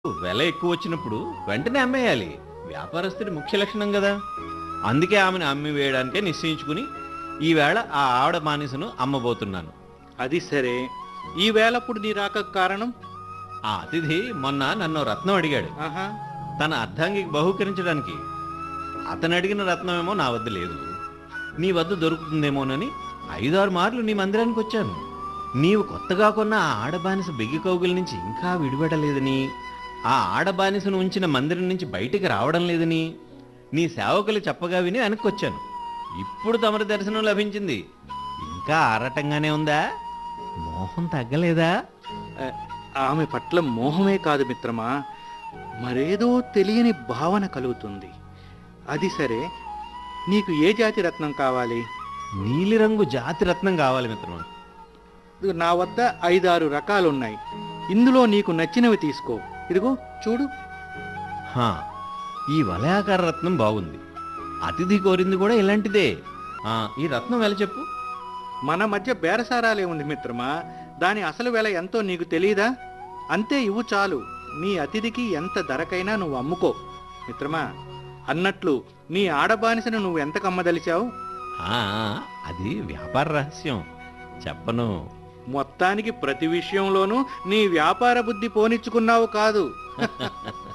వెల ఎక్కువ వచ్చినప్పుడు వెంటనే అమ్మేయాలి వ్యాపారస్తుడి ముఖ్య లక్షణం కదా అందుకే ఆమెను అమ్మి వేయడానికే నిశ్చయించుకుని ఈవేళ ఆ ఆవిడ మానిసను అమ్మబోతున్నాను అది సరే ఈ వేళప్పుడు నీ రాక కారణం ఆ అతిథి మొన్న నన్ను రత్నం అడిగాడు ఆహా తన అర్ధాంగికి బహుకరించడానికి అతను అడిగిన రత్నమేమో నా వద్ద లేదు నీ వద్ద దొరుకుతుందేమోనని ఐదారు మార్లు నీ మందిరానికి వచ్చాను నీవు కొత్తగా కొన్న ఆ ఆడబానిస బెగ్గి కౌగుల నుంచి ఇంకా విడిపడలేదని ఆ ఆడబానిసను ఉంచిన మందిరం నుంచి బయటికి రావడం లేదని నీ సేవకులు చెప్పగా విని వెనక్కి వచ్చాను ఇప్పుడు తమరి దర్శనం లభించింది ఇంకా ఆరాటంగానే ఉందా మోహం తగ్గలేదా ఆ, ఆమె పట్ల మోహమే కాదు మిత్రమా మరేదో తెలియని భావన కలుగుతుంది అది సరే నీకు ఏ జాతి రత్నం కావాలి నీలిరంగు జాతి రత్నం కావాలి మిత్రమా ఇదిగో నా వద్ద ఐదారు రకాలున్నాయి ఇందులో నీకు నచ్చినవి తీసుకో ఇదిగో చూడు హా, ఈ వలయాకార రత్నం బాగుంది అతిథి కోరింది కూడా ఇలాంటిదే ఆ, ఈ రత్నం వెల చెప్పు మన మధ్య బేరసారాలే ఉంది మిత్రమా దాని అసలు వెల ఎంతో నీకు తెలియదా అంతే ఇవ్వు చాలు నీ అతిథికి ఎంత ధరకైనా నువ్వు అమ్ముకో మిత్రమా అన్నట్లు నీ ఆడబానిసను నువ్వు ఎంత కమ్మదలిచావు ఆ, అది వ్యాపార రహస్యం చెప్పను మొత్తానికి ప్రతి విషయంలోనూ నీ వ్యాపార బుద్ధి పోనిచ్చుకున్నావు కాదు